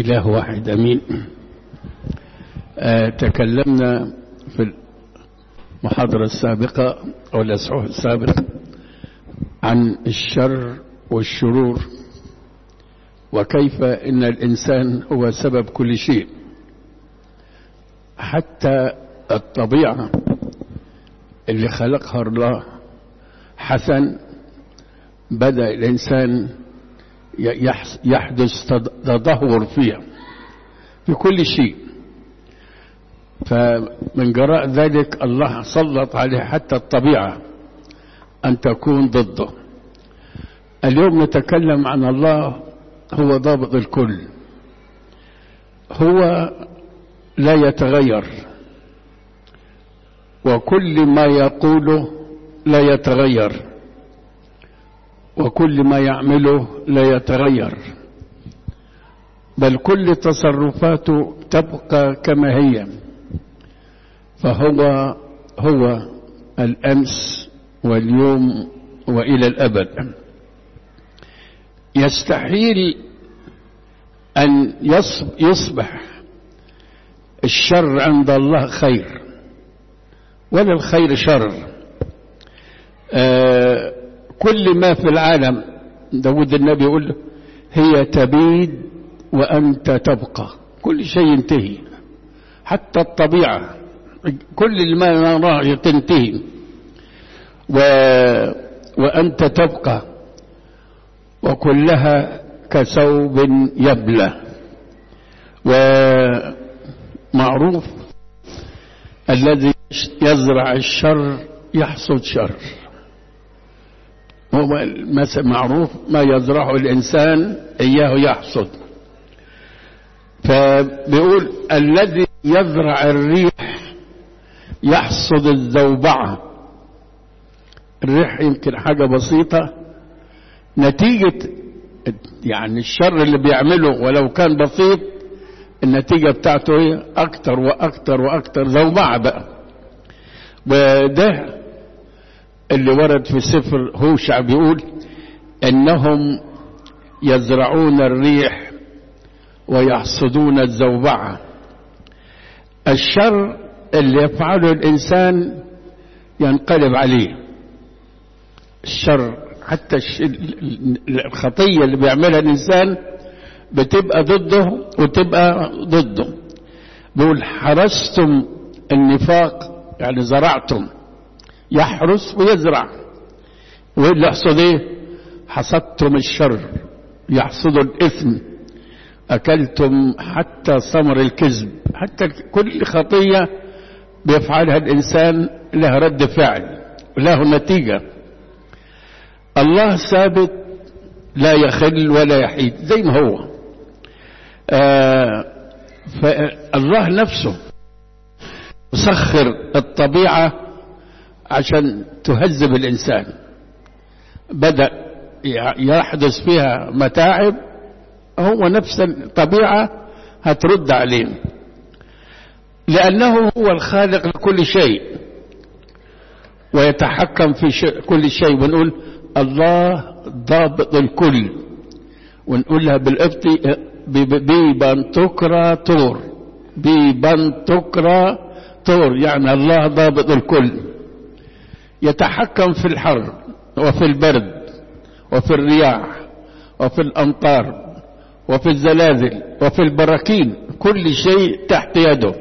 إله واحد أمين آه تكلمنا في المحاضرة السابقة أو الأسبوع السابق عن الشر والشرور وكيف إن الإنسان هو سبب كل شيء حتى الطبيعة اللي خلقها الله حسن بدأ الإنسان يحدث تدهور فيها في كل شيء فمن جراء ذلك الله سلط عليه حتى الطبيعة أن تكون ضده اليوم نتكلم عن الله هو ضابط الكل هو لا يتغير وكل ما يقوله لا يتغير وكل ما يعمله لا يتغير بل كل تصرفاته تبقى كما هي فهو هو الأمس واليوم وإلى الأبد يستحيل أن يصبح الشر عند الله خير ولا الخير شر آه كل ما في العالم داود النبي يقول هي تبيد وأنت تبقى كل شيء ينتهي حتى الطبيعة كل ما نراه تنتهي و... وأنت تبقى وكلها كثوب يبلى ومعروف الذي يزرع الشر يحصد شر هو مثل معروف ما يزرعه الإنسان إياه يحصد فبيقول الذي يزرع الريح يحصد الزوبعة الريح يمكن حاجة بسيطة نتيجة يعني الشر اللي بيعمله ولو كان بسيط النتيجة بتاعته هي أكتر وأكتر وأكتر زوبعة بقى وده اللي ورد في سفر هوشع بيقول انهم يزرعون الريح ويحصدون الزوبعة الشر اللي يفعله الانسان ينقلب عليه الشر حتى الخطية اللي بيعملها الانسان بتبقى ضده وتبقى ضده بيقول حرستم النفاق يعني زرعتم يحرس ويزرع واللي يحصد ايه حصدتم الشر يحصد الاثم اكلتم حتى ثمر الكذب حتى كل خطيه بيفعلها الانسان لها رد فعل له نتيجه الله ثابت لا يخل ولا يحيد زي ما هو آه فالله نفسه مسخر الطبيعه عشان تهذب الإنسان بدأ يحدث فيها متاعب هو نفس الطبيعة هترد عليه لأنه هو الخالق لكل شيء ويتحكم في شيء كل شيء ونقول الله ضابط الكل ونقولها بالقبطي بيبانتوكرا تور بيبانتوكرا تور يعني الله ضابط الكل يتحكم في الحر وفي البرد وفي الرياح وفي الأمطار وفي الزلازل وفي البراكين كل شيء تحت يده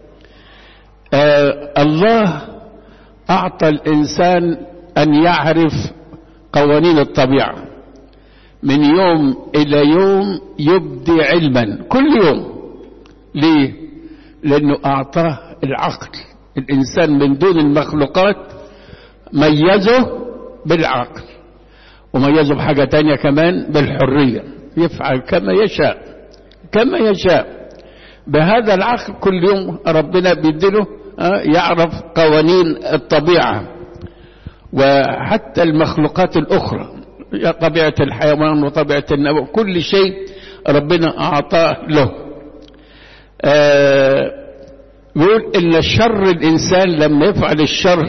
آه الله أعطى الإنسان أن يعرف قوانين الطبيعة من يوم إلى يوم يبدي علما كل يوم ليه لأنه أعطاه العقل الإنسان من دون المخلوقات ميزه بالعقل وميزه بحاجة تانية كمان بالحرية يفعل كما يشاء كما يشاء بهذا العقل كل يوم ربنا بيديله يعرف قوانين الطبيعة وحتى المخلوقات الأخرى طبيعة الحيوان وطبيعة النبات كل شيء ربنا أعطاه له يقول إن شر الإنسان لما يفعل الشر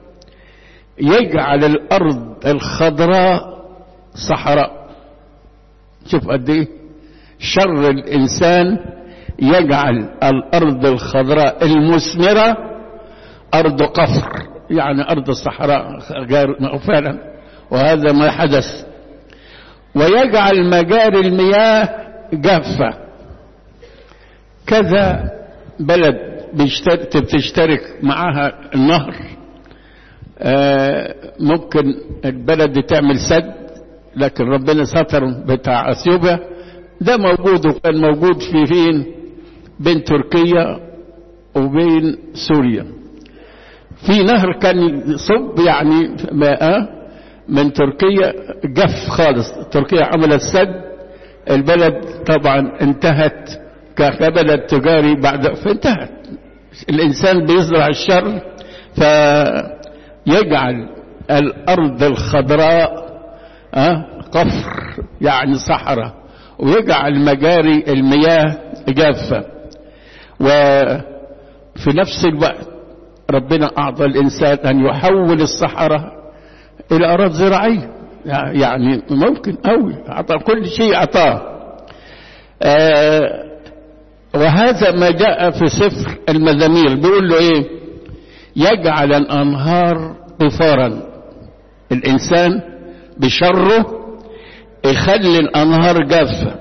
يجعل الأرض الخضراء صحراء شوف قد إيه شر الإنسان يجعل الأرض الخضراء المثمرة أرض قفر يعني أرض الصحراء فعلا وهذا ما حدث ويجعل مجاري المياه جافة كذا بلد بتشترك معها النهر ممكن البلد دي تعمل سد لكن ربنا ستر بتاع اثيوبيا ده موجود وكان موجود في فين بين تركيا وبين سوريا في نهر كان يصب يعني ماء من تركيا جف خالص تركيا عملت سد البلد طبعا انتهت كبلد تجاري بعد فانتهت الانسان بيزرع الشر فيجعل الارض الخضراء أه؟ قفر يعني صحراء ويجعل مجاري المياه جافة وفي نفس الوقت ربنا أعطى الإنسان أن يحول الصحراء إلى أراضي زراعية يعني ممكن أوي أعطى كل شيء أعطاه آه وهذا ما جاء في سفر المزامير بيقول له إيه يجعل الأنهار قفارا الإنسان بشره يخلي الأنهار جافة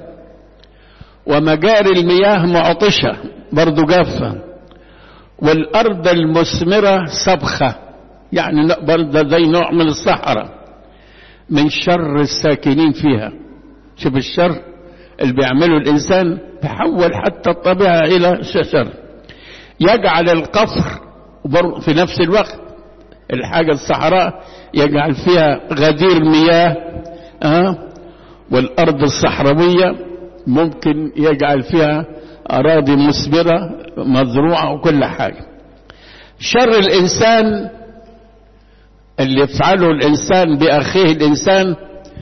ومجاري المياه معطشة برضو جافة والأرض المثمرة صبخة يعني برضه زي نوع من الصحراء من شر الساكنين فيها شوف الشر اللي بيعمله الإنسان بيحول حتى الطبيعة إلى شر يجعل القفر في نفس الوقت الحاجة الصحراء يجعل فيها غدير مياه أه؟ والأرض الصحراوية ممكن يجعل فيها أراضي مثمرة مزروعة وكل حاجة شر الإنسان اللي يفعله الإنسان بأخيه الإنسان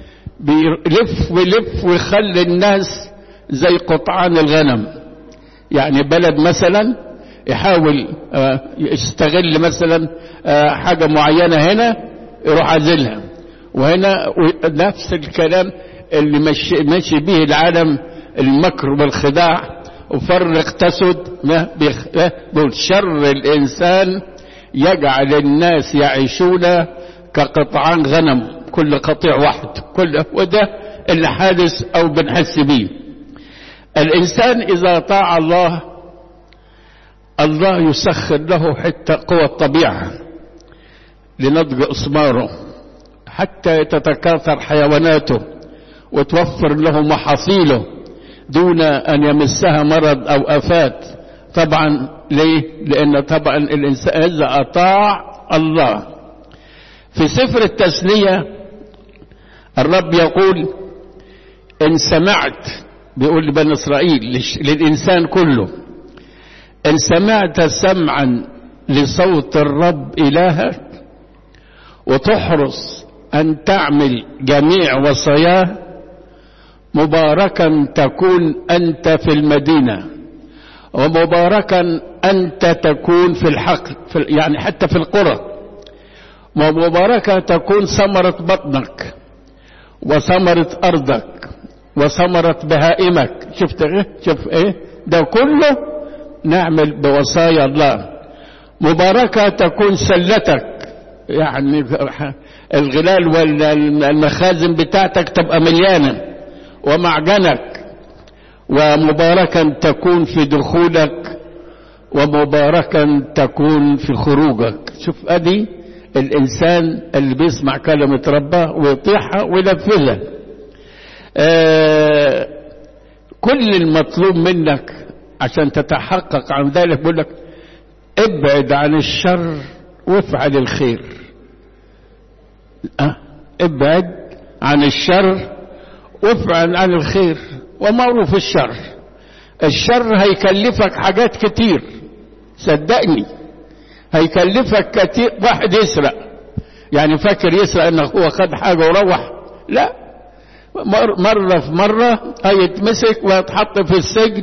بيلف ويلف ويخلي الناس زي قطعان الغنم يعني بلد مثلا يحاول يستغل مثلا حاجة معينة هنا يروح عازلها وهنا نفس الكلام اللي ماشي, ماشي به العالم المكر والخداع وفرق تسد بيقول شر الإنسان يجعل الناس يعيشون كقطعان غنم كل قطيع واحد كل وده اللي حادث أو بنحس به الإنسان إذا طاع الله الله يسخر له حتى قوى الطبيعة لنضج أسماره حتى تتكاثر حيواناته وتوفر له محاصيله دون أن يمسها مرض أو آفات طبعا ليه لأن طبعا الإنسان إذا أطاع الله في سفر التثنية الرب يقول إن سمعت بيقول لبني إسرائيل للإنسان كله إن سمعت سمعا لصوت الرب إلهك وتحرص أن تعمل جميع وصاياه مباركا تكون أنت في المدينة ومباركا أنت تكون في الحقل في يعني حتى في القرى ومباركة تكون ثمرة بطنك وثمرة أرضك وثمرة بهائمك شفت ايه شوف ايه ده كله نعمل بوصايا الله مباركة تكون سلتك يعني الغلال والمخازن بتاعتك تبقى مليانة ومعجنك ومباركا تكون في دخولك ومباركا تكون في خروجك شوف ادي الانسان اللي بيسمع كلمة ربه ويطيعها وينفذها آه كل المطلوب منك عشان تتحقق عن ذلك بيقول لك ابعد عن الشر وافعل الخير أه؟ ابعد عن الشر وافعل عن الخير ومعروف الشر الشر هيكلفك حاجات كتير صدقني هيكلفك كتير واحد يسرق يعني فاكر يسرق انه هو خد حاجة وروح لا مرة في مرة هيتمسك ويتحط في السجن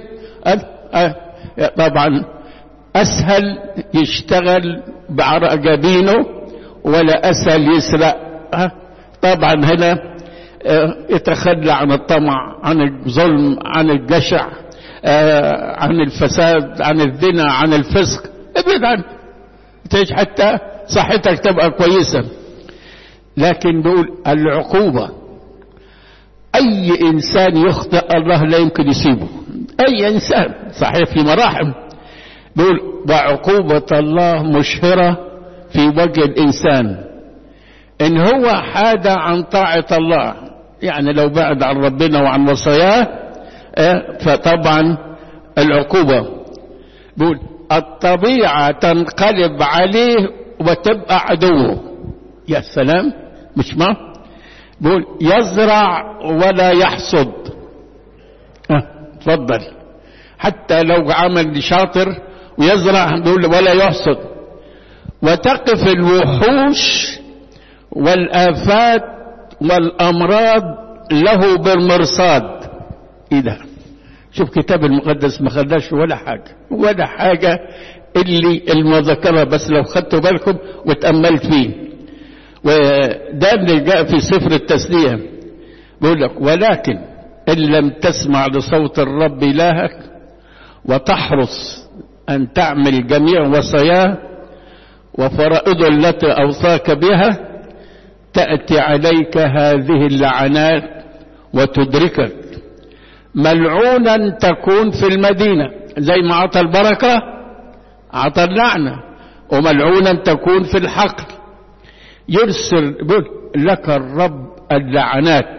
طبعا اسهل يشتغل بعرق جبينه ولا اسهل يسرق طبعا هنا يتخلى عن الطمع عن الظلم عن الجشع عن الفساد عن الزنا عن الفسق ابعد عنه تعيش حتى صحتك تبقى كويسة لكن بيقول العقوبة أي إنسان يخطئ الله لا يمكن يسيبه أي إنسان صحيح في مراحم بيقول وعقوبة الله مشهرة في وجه الإنسان إن هو حاد عن طاعة الله يعني لو بعد عن ربنا وعن وصاياه فطبعا العقوبة بيقول الطبيعة تنقلب عليه وتبقى عدوه يا سلام مش ما بيقول يزرع ولا يحصد اه تفضل حتى لو عمل شاطر ويزرع بيقول ولا يحصد وتقف الوحوش والآفات والأمراض له بالمرصاد ايه ده شوف كتاب المقدس ما خداش ولا حاجة ولا حاجة اللي المذكرة بس لو خدتوا بالكم وتأملت فيه وده اللي جاء في سفر التسلية بيقول لك ولكن إن لم تسمع لصوت الرب إلهك وتحرص أن تعمل جميع وصاياه وفرائضه التي أوصاك بها تأتي عليك هذه اللعنات وتدركك ملعونا تكون في المدينة زي ما عطى البركة عطى اللعنة وملعونا تكون في الحقل يرسل لك الرب اللعنات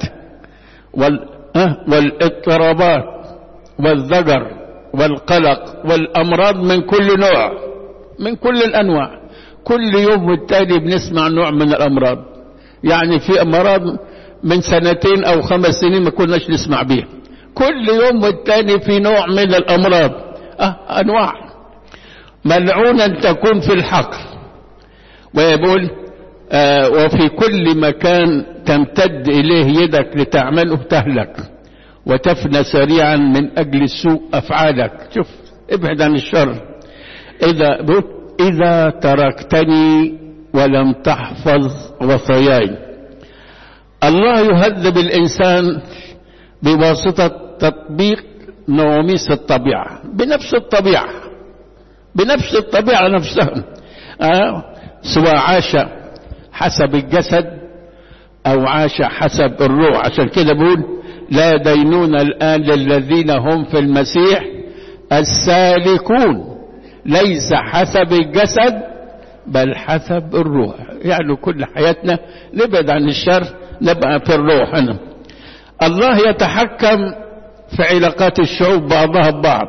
والاضطرابات والذجر والقلق والأمراض من كل نوع من كل الأنواع كل يوم والتالي بنسمع نوع من الأمراض يعني في أمراض من سنتين أو خمس سنين ما كناش نسمع بيها كل يوم والتاني في نوع من الأمراض أه أنواع ملعونا تكون في الحقل ويقول آه وفي كل مكان تمتد إليه يدك لتعمله تهلك وتفنى سريعا من أجل سوء أفعالك شوف ابعد عن الشر إذا إذا تركتني ولم تحفظ وصاياي الله يهذب الإنسان بواسطة تطبيق نواميس الطبيعة بنفس الطبيعة بنفس الطبيعة نفسها آه سواء عاش حسب الجسد أو عاش حسب الروح عشان كده بقول لا دينون الآن للذين هم في المسيح السالكون ليس حسب الجسد بل حسب الروح يعني كل حياتنا نبعد عن الشر نبقى في الروح هنا الله يتحكم في علاقات الشعوب بعضها ببعض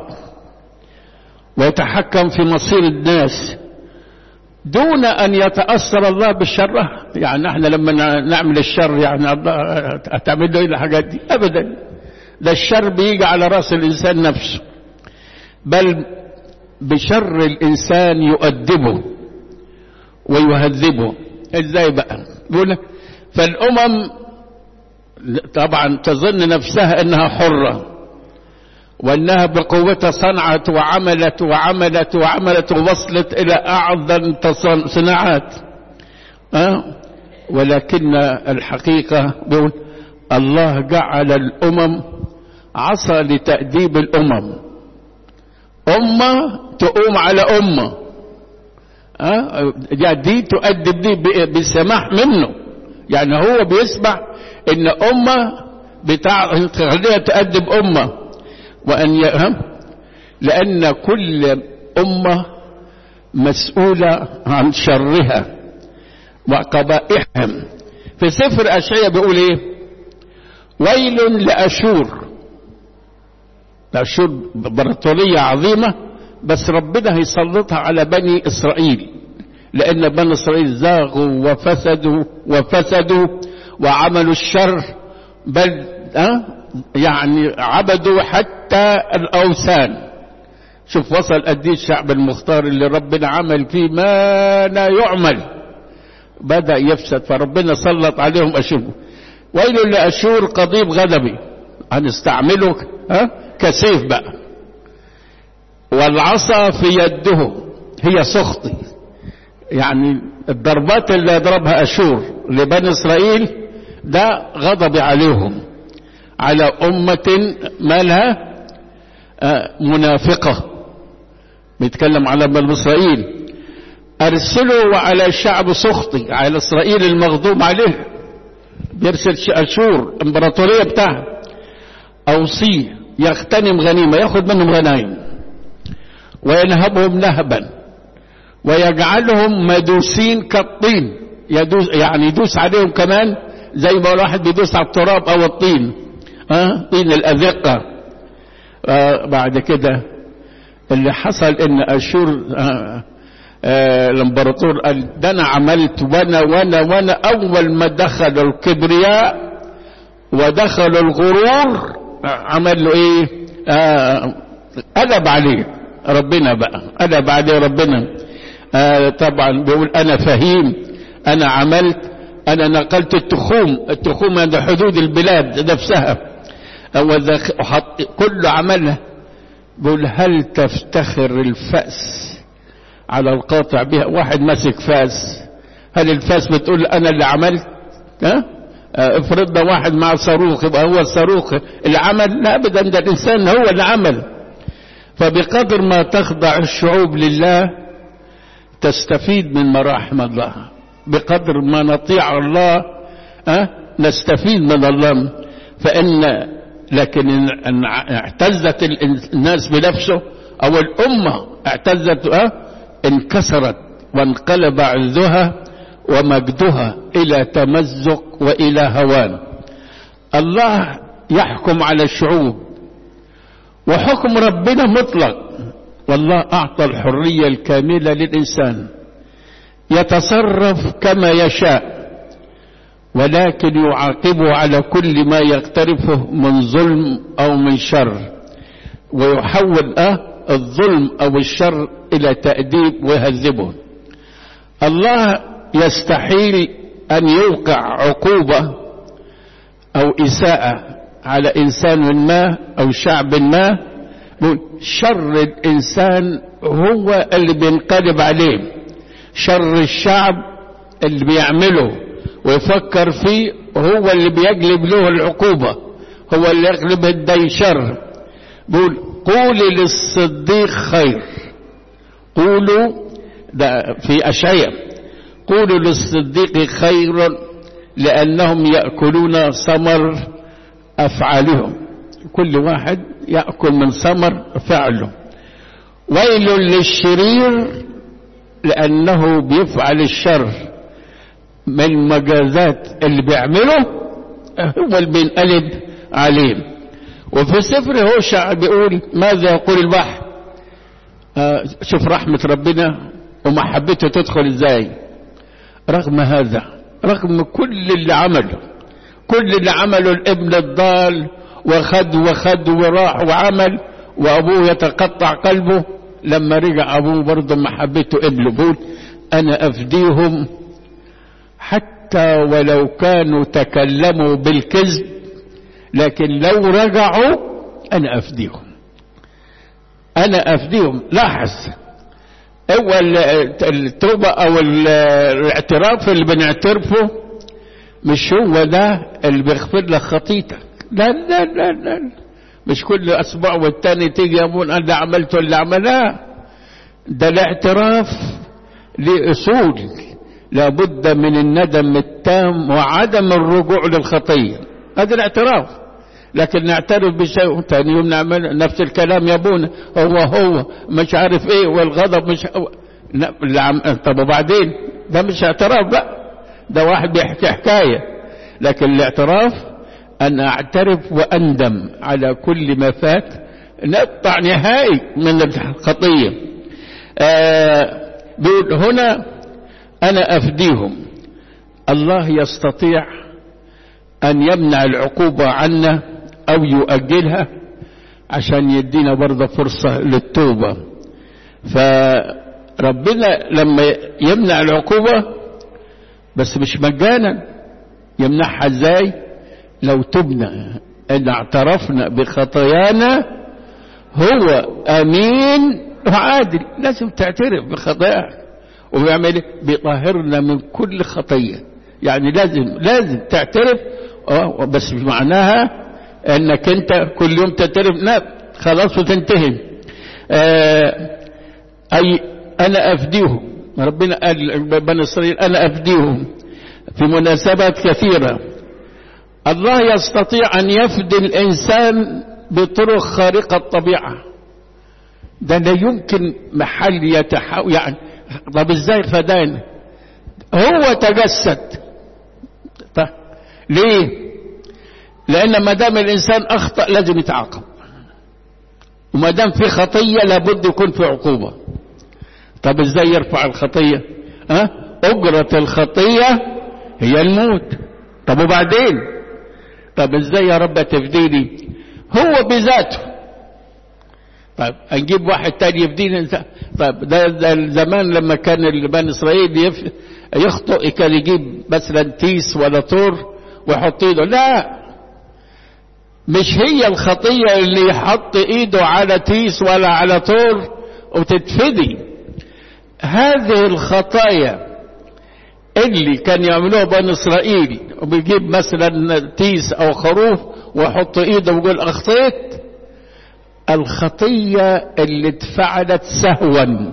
ويتحكم في مصير الناس دون أن يتأثر الله بالشر يعني احنا لما نعمل الشر يعني الله هتعمل له ايه الحاجات دي أبدا ده الشر بيجي على رأس الإنسان نفسه بل بشر الإنسان يؤدبه ويهذبه ازاي بقى بيقول لك فالأمم طبعا تظن نفسها انها حرة وانها بقوتها صنعت وعملت وعملت وعملت ووصلت الى اعظم صناعات أه؟ ولكن الحقيقة بيقول الله جعل الامم عصا لتأديب الامم امة تقوم على امة أه؟ دي تؤدب دي بسماح منه يعني هو بيسمح ان امة بتاع تخليها تأدب امة وان يهم لان كل امة مسؤولة عن شرها وقبائحهم في سفر اشعياء بيقول ايه ويل لاشور اشور برطولية عظيمة بس ربنا هيسلطها على بني اسرائيل لان بني اسرائيل زاغوا وفسدوا وفسدوا وعملوا الشر بل أه يعني عبدوا حتى الأوثان شوف وصل قد ايه الشعب المختار اللي ربنا عمل فيه ما لا يعمل بدأ يفسد فربنا سلط عليهم أشور ويل لأشور قضيب غضبي هنستعمله ها كسيف بقى والعصا في يده هي سخطي يعني الضربات اللي يضربها أشور لبني إسرائيل ده غضب عليهم على أمة مالها آه منافقة بيتكلم على بني إسرائيل أرسلوا على الشعب سخطي على إسرائيل المغضوب عليه بيرسل أشور امبراطورية بتاعها أوصيه يغتنم غنيمة ياخد منهم غنايم وينهبهم نهبا ويجعلهم مدوسين كالطين يدوس يعني يدوس عليهم كمان زي ما الواحد بيدوس على التراب او الطين ها طين الاذقه آه بعد كده اللي حصل ان اشور آه آه الامبراطور قال ده انا عملت وانا وانا وانا اول ما دخل الكبرياء ودخل الغرور عمل له ايه آه قلب عليه ربنا بقى قلب عليه ربنا آه طبعا بيقول انا فهيم انا عملت انا نقلت التخوم التخوم عند حدود البلاد نفسها وحط كل عملها بيقول هل تفتخر الفأس على القاطع بها واحد ماسك فاس هل الفاس بتقول انا اللي عملت ها افرضنا واحد مع صاروخ يبقى هو الصاروخ اللي عمل لا ابدا ده الانسان هو اللي عمل فبقدر ما تخضع الشعوب لله تستفيد من مراحم الله بقدر ما نطيع الله أه؟ نستفيد من الله فإن لكن إن اعتزت الناس بنفسه أو الأمة اعتزت أه؟ انكسرت وانقلب عزها ومجدها إلى تمزق وإلى هوان الله يحكم على الشعوب وحكم ربنا مطلق والله أعطى الحرية الكاملة للإنسان يتصرف كما يشاء ولكن يعاقبه على كل ما يقترفه من ظلم أو من شر ويحول أه الظلم أو الشر إلى تأديب ويهذبه الله يستحيل أن يوقع عقوبة أو إساءة على إنسان ما أو شعب ما شر الإنسان هو اللي بينقلب عليه شر الشعب اللي بيعمله ويفكر فيه هو اللي بيجلب له العقوبة هو اللي يغلب الدين شر بيقول قولي للصديق خير قولوا ده في أشعية قولوا للصديق خير لأنهم يأكلون ثمر أفعالهم كل واحد يأكل من ثمر فعله ويل للشرير لأنه بيفعل الشر من المجازات اللي بيعمله هو اللي بينقلب عليه وفي سفر هوشع بيقول ماذا يقول البحر آه شوف رحمة ربنا ومحبته تدخل ازاي رغم هذا رغم كل اللي عمله كل اللي عمله الابن الضال وخد وخد وراح وعمل وابوه يتقطع قلبه لما رجع ابوه برضه محبته قبله بيقول انا افديهم حتى ولو كانوا تكلموا بالكذب لكن لو رجعوا انا افديهم انا افديهم لاحظ هو التوبة او الاعتراف اللي بنعترفه مش هو ده اللي بيغفر لك خطيتك لا لا لا لا مش كل اسبوع والتاني تيجي يقول انا عملت اللي عملها ده الاعتراف لاصول لابد من الندم التام وعدم الرجوع للخطيه هذا الاعتراف لكن نعترف بشيء ثاني يوم نعمل نفس الكلام يا ابونا هو هو مش عارف ايه والغضب مش لا طب وبعدين ده مش اعتراف بقى ده واحد بيحكي حكايه لكن الاعتراف أن أعترف وأندم على كل ما فات نقطع نهائي من الخطية آه بيقول هنا أنا أفديهم الله يستطيع أن يمنع العقوبة عنا أو يؤجلها عشان يدينا برضه فرصة للتوبة فربنا لما يمنع العقوبة بس مش مجانا يمنعها ازاي لو تبنا ان اعترفنا بخطايانا هو امين وعادل لازم تعترف بخطاياك وبيعمل ايه بيطهرنا من كل خطيه يعني لازم لازم تعترف اه بس مش معناها انك انت كل يوم تعترف لا خلاص وتنتهي آه اي انا افديهم ربنا قال بني اسرائيل انا افديهم في مناسبات كثيره الله يستطيع ان يفدي الانسان بطرق خارقه الطبيعه ده لا يمكن محل يتحول يعني طب ازاي فدان هو تجسد طيب ليه لان ما دام الانسان اخطا لازم يتعاقب وما دام في خطيه لابد يكون في عقوبه طب ازاي يرفع الخطيه ها اجره الخطيه هي الموت طب وبعدين طب ازاي يا رب تفديني هو بذاته طيب نجيب واحد تاني يفدينا طيب ده, ده زمان لما كان بني اسرائيل يف... يخطئ كان يجيب مثلا تيس ولا طور ويحط ايده لا مش هي الخطية اللي يحط ايده على تيس ولا على طور وتتفدي هذه الخطايا اللي كان يعملوها بني اسرائيل وبيجيب مثلا تيس او خروف ويحط ايده ويقول اخطيت الخطية اللي اتفعلت سهوا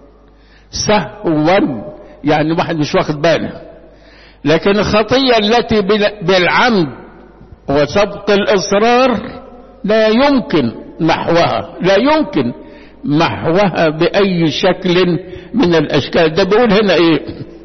سهوا يعني واحد مش واخد باله لكن الخطية التي بالعمد وسبق الإصرار لا يمكن محوها لا يمكن محوها بأي شكل من الأشكال ده بيقول هنا إيه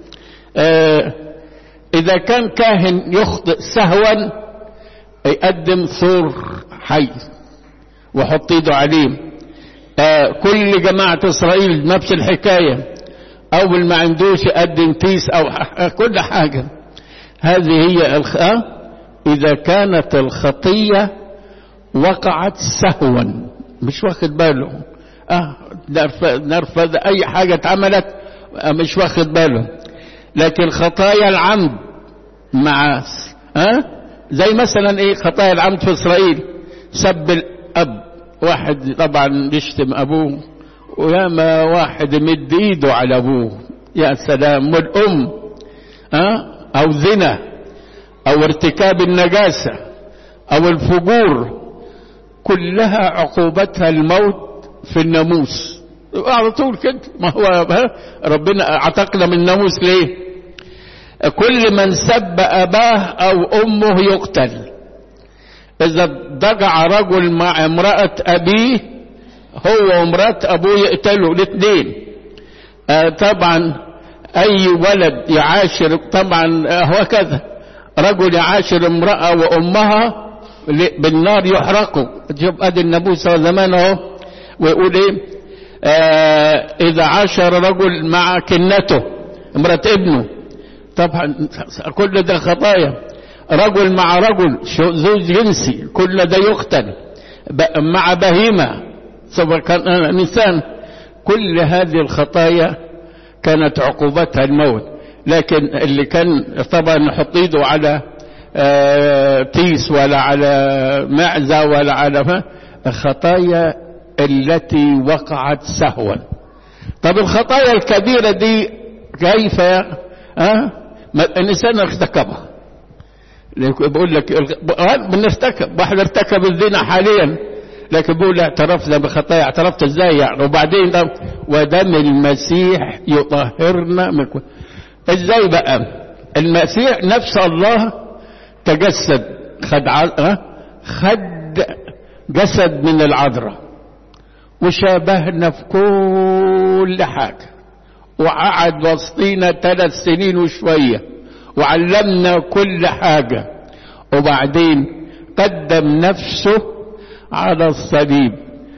آه إذا كان كاهن يخطئ سهوا يقدم ثور حي وحط ايده عليه آه كل جماعة إسرائيل نفس الحكاية أول ما عندوش يقدم تيس أو كل حاجة هذه هي الخ... آه إذا كانت الخطية وقعت سهوا مش واخد باله آه نرفض, نرفض أي حاجة اتعملت آه مش واخد باله لكن خطايا العمد مع آه زي مثلا ايه خطايا العمد في إسرائيل سب الأب واحد طبعا يشتم أبوه وياما واحد يمد ايده على ابوه يا سلام والام أه؟ او زنا او ارتكاب النجاسة او الفجور كلها عقوبتها الموت في الناموس على طول كده ما هو ربنا اعتقنا من الناموس ليه كل من سب اباه او امه يقتل اذا ضجع رجل مع امرأة ابيه هو ومرات ابوه يقتلوا الاثنين آه طبعا اي ولد يعاشر طبعا هو كذا رجل يعاشر امرأة وامها بالنار يحرقوا شوف ادي النبي صلى الله عليه وسلم اهو ويقول ايه آه اذا عاشر رجل مع كنته امرأة ابنه طبعا كل ده خطايا رجل مع رجل زوج جنسي كل ده يقتل مع بهيمه سواء كان انسان كل هذه الخطايا كانت عقوبتها الموت لكن اللي كان طبعا نحط ايده على تيس ولا على معزة ولا على الخطايا التي وقعت سهوا طب الخطايا الكبيرة دي كيف ها الانسان ارتكبها بقول لك بنرتكب واحد ارتكب الزنا حاليا لكن بيقول اعترفنا بخطايا اعترفت ازاي يعني وبعدين ده ودم المسيح يطهرنا من كل ازاي بقى المسيح نفس الله تجسد خد ع... خد جسد من العذراء وشابهنا في كل حاجة وقعد وسطينا ثلاث سنين وشوية وعلمنا كل حاجة وبعدين قدم نفسه على الصليب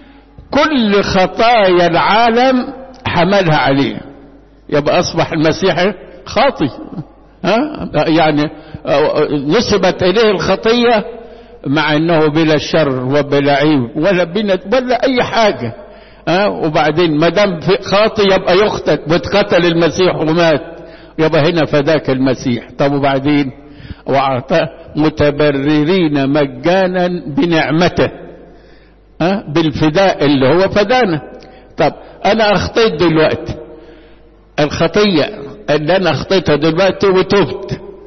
كل خطايا العالم حملها عليه يبقى أصبح المسيح خاطي ها يعني نسبت إليه الخطية مع أنه بلا شر وبلا عيب ولا بنا ولا أي حاجة ها وبعدين ما دام خاطي يبقى يقتل واتقتل المسيح ومات يبقى هنا فداك المسيح طب وبعدين وأعطى متبررين مجانا بنعمته ها بالفداء اللي هو فدانا طب انا اخطيت دلوقتي الخطية اللي انا اخطيتها دلوقتي وتبت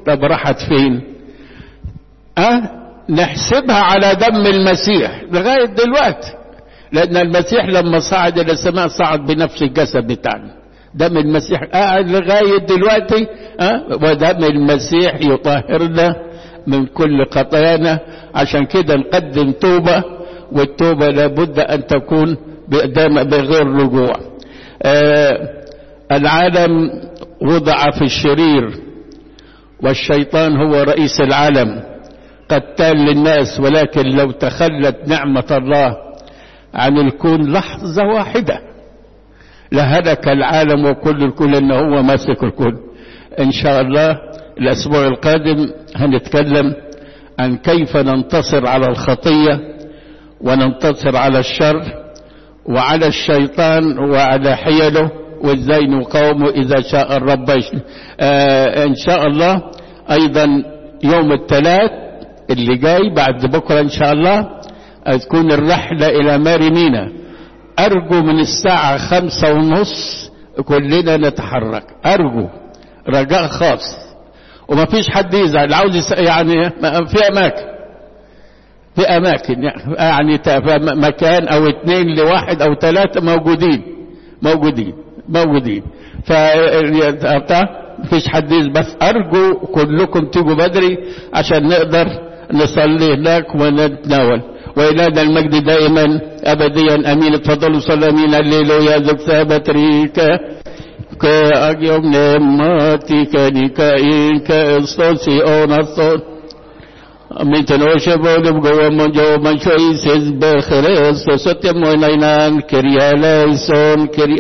طب راحت فين أه نحسبها على دم المسيح لغاية دلوقتي لأن المسيح لما صعد إلى السماء صعد بنفس الجسد بتاعنا دم المسيح قاعد لغاية دلوقتي أه؟ ودم المسيح يطهرنا من كل خطايانا عشان كده نقدم توبة والتوبة لابد أن تكون بغير رجوع آه العالم وضع في الشرير والشيطان هو رئيس العالم قتال للناس ولكن لو تخلت نعمة الله عن الكون لحظة واحدة لهلك العالم وكل الكل انه هو ماسك الكل ان شاء الله الاسبوع القادم هنتكلم عن كيف ننتصر على الخطية وننتصر على الشر وعلى الشيطان وعلى حيله وازاي نقاومه اذا شاء الرب آه ان شاء الله ايضا يوم الثلاث اللي جاي بعد بكرة ان شاء الله تكون الرحلة الى مارينينا ارجو من الساعة خمسة ونص كلنا نتحرك ارجو رجاء خاص وما فيش حد يزعل عاوز يس... يعني في اماكن في اماكن يعني مكان او اثنين لواحد او ثلاثة موجودين موجودين موجودين ف فيش حد بس ارجو كلكم تيجوا بدري عشان نقدر نصلي هناك ونتناول وإلهنا المجد دائما أبديا أمين تفضلوا صلوا أمين الليلويا ذك ثابتريك كأجيوم نماتك نكاين كأستوسي أونستون من تنوشة بولم قوة من جو من شوي سيز بخريس ستيم وينينان كرياليسون كري